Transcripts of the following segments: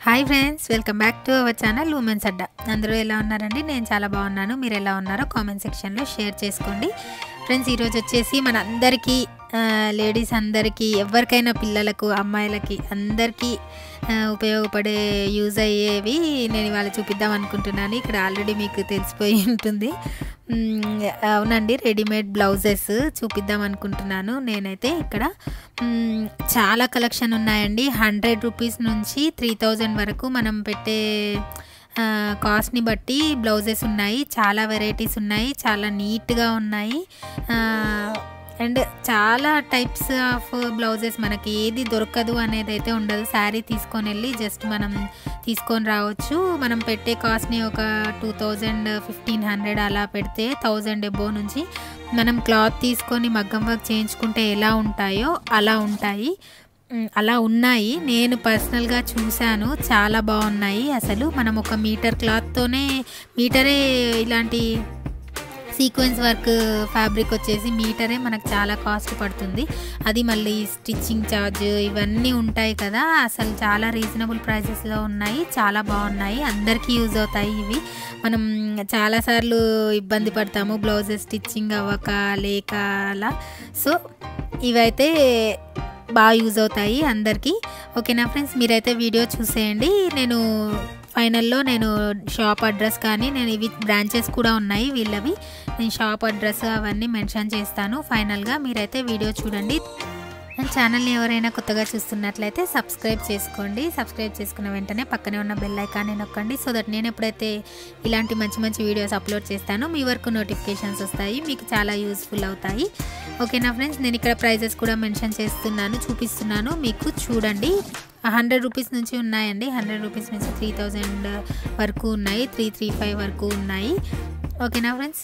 hi friends welcome back to our channel women's Adda అందరూ ఎలా ఉన్నారండి నేను చాలా బాగున్నాను మీరు ఎలా ఉన్నారో కామెంట్ సెక్షన్లో షేర్ చేసుకోండి ఫ్రెండ్స్ ఈరోజు వచ్చేసి మన అందరికీ లేడీస్ అందరికీ ఎవరికైనా పిల్లలకు అమ్మాయిలకి అందరికీ ఆ, ఉపయోగపడే యూజ్ అయ్యేవి నేను ఇవాళ చూపిద్దాం అనుకుంటున్నాను ఇక్కడ ఆల్రెడీ మీకు తెలిసిపోయి ఉంటుంది మ్, అవునండి రెడీమేడ్ బ్లౌజెస్ చూపిద్దాం అనుకుంటున్నాను నేనైతే ఇక్కడ మ్, చాలా కలెక్షన్ ఉన్నాయండి హండ్రెడ్ రూపీస్ నుంచి త్రీ థౌజండ్ వరకు మనం పెట్టే ఆ, కాస్ట్ని బట్టి బ్లౌజెస్ ఉన్నాయి చాలా వెరైటీస్ ఉన్నాయి చాలా నీట్గా ఉన్నాయి ఆ, అండ్ చాలా టైప్స్ ఆఫ్ బ్లౌజెస్ మనకి ఏది దొరకదు అనేది అయితే ఉండదు శారీ తీసుకొని వెళ్ళి జస్ట్ మనం తీసుకొని రావచ్చు మనం పెట్టే కాస్ట్ని ఒక టూ థౌజండ్ ఫిఫ్టీన్ హండ్రెడ్ అలా పెడితే థౌజండ్ ఎబో నుంచి మనం క్లాత్ తీసుకొని మగ్గం వర్క్ చేయించుకుంటే ఎలా ఉంటాయో అలా ఉంటాయి మ్, అలా ఉన్నాయి నేను పర్సనల్గా చూశాను చాలా బాగున్నాయి అసలు మనం ఒక మీటర్ క్లాత్తోనే మీటరే ఇలాంటి సీక్వెన్స్ వర్క్ ఫ్యాబ్రిక్ వచ్చేసి మీటరే మనకు చాలా కాస్ట్ పడుతుంది అది మళ్ళీ స్టిచ్చింగ్ ఛార్జ్ ఇవన్నీ ఉంటాయి కదా అసలు చాలా రీజనబుల్ ప్రైసెస్లో ఉన్నాయి చాలా బాగున్నాయి అందరికీ యూజ్ అవుతాయి ఇవి మనం చాలాసార్లు ఇబ్బంది పడతాము బ్లౌజెస్ స్టిచ్చింగ్ అవ్వక లేక అలా సో ఇవైతే బాగా యూజ్ అవుతాయి అందరికీ ఓకేనా ఫ్రెండ్స్ మీరైతే వీడియో చూసేయండి నేను ఫైనల్లో నేను షాప్ అడ్రస్ కానీ నేను ఇవి బ్రాంచెస్ కూడా ఉన్నాయి వీళ్ళవి నేను షాప్ అడ్రస్ అవన్నీ మెన్షన్ చేస్తాను ఫైనల్గా మీరైతే వీడియో చూడండి అండ్ ఛానల్ని ఎవరైనా కొత్తగా చూస్తున్నట్లయితే సబ్స్క్రైబ్ చేసుకోండి సబ్స్క్రైబ్ చేసుకున్న వెంటనే పక్కనే ఉన్న బెల్ ఐకాన్ని నొక్కండి సో దట్ నేను ఎప్పుడైతే ఇలాంటి మంచి మంచి వీడియోస్ అప్లోడ్ చేస్తానో మీ వరకు నోటిఫికేషన్స్ వస్తాయి మీకు చాలా యూస్ఫుల్ అవుతాయి ఓకేనా ఫ్రెండ్స్ నేను ఇక్కడ ప్రైజెస్ కూడా మెన్షన్ చేస్తున్నాను చూపిస్తున్నాను మీకు చూడండి హండ్రెడ్ రూపీస్ నుంచి ఉన్నాయండి హండ్రెడ్ రూపీస్ నుంచి త్రీ థౌజండ్ వరకు ఉన్నాయి త్రీ త్రీ ఫైవ్ వరకు ఉన్నాయి ఓకేనా ఫ్రెండ్స్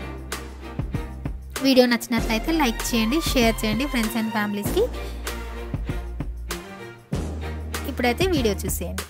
వీడియో నచ్చినట్లయితే లైక్ చేయండి షేర్ చేయండి ఫ్రెండ్స్ అండ్ ఫ్యామిలీస్కి ఇప్పుడైతే వీడియో చూసేయండి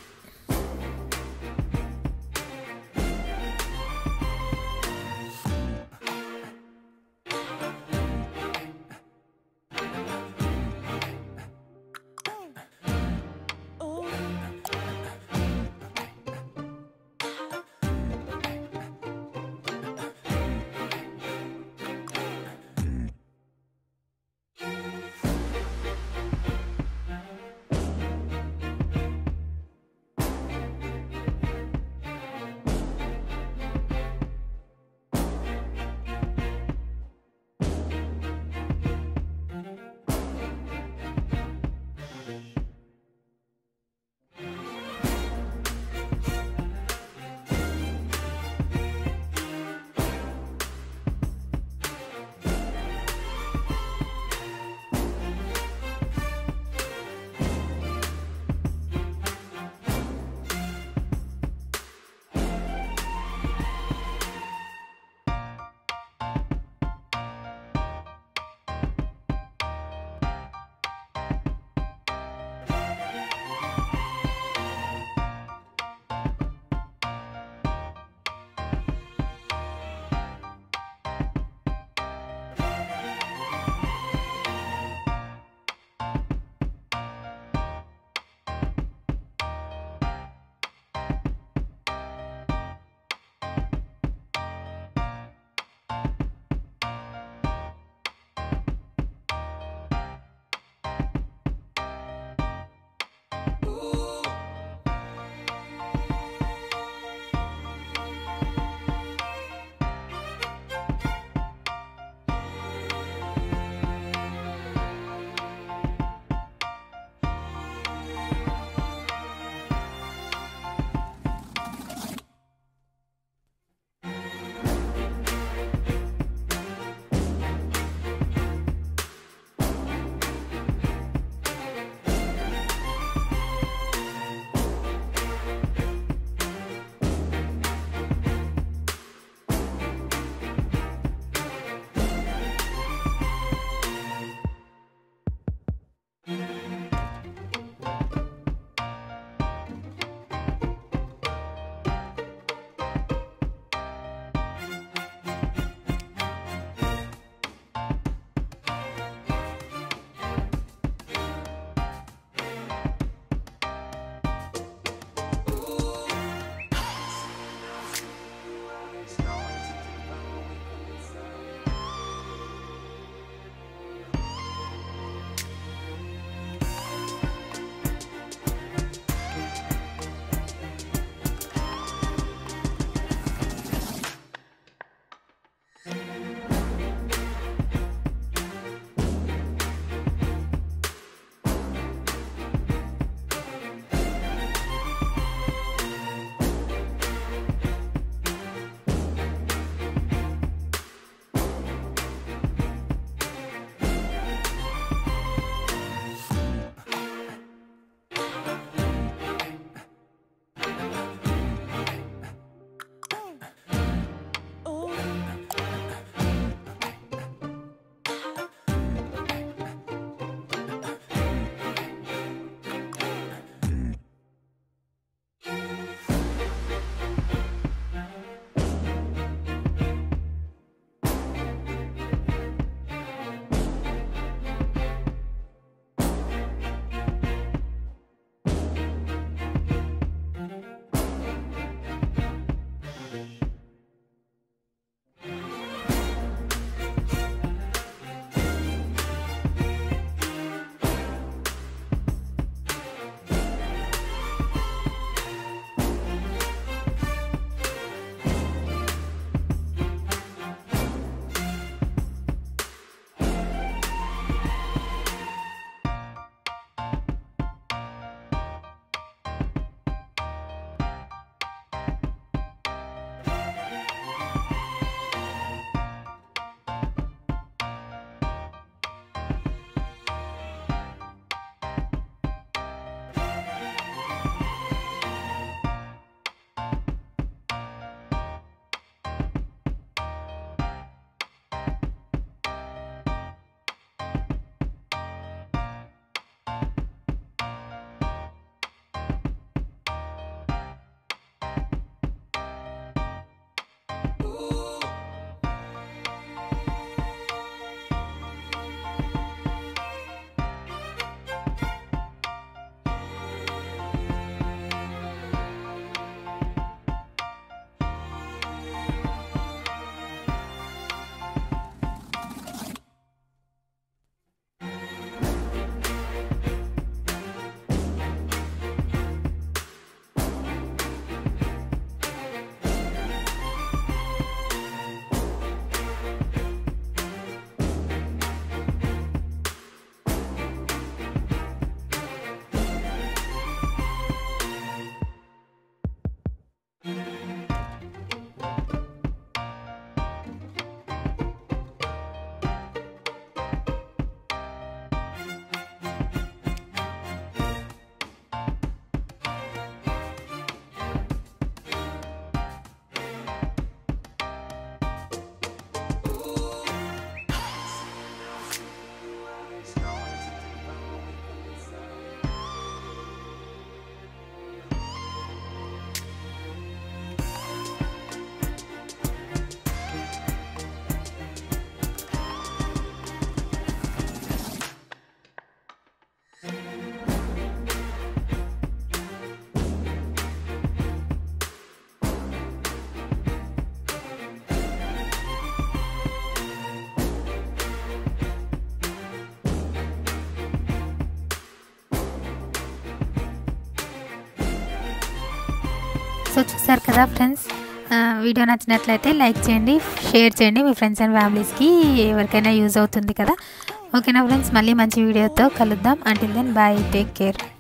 సో చూసారు కదా ఫ్రెండ్స్ ఆ, వీడియో నచ్చినట్లయితే లైక్ చేయండి షేర్ చేయండి మీ ఫ్రెండ్స్ అండ్ ఫ్యామిలీస్కి ఎవరికైనా యూజ్ అవుతుంది కదా ఓకేనా ఫ్రెండ్స్ మళ్ళీ మంచి వీడియోతో కలుద్దాం until then bye take care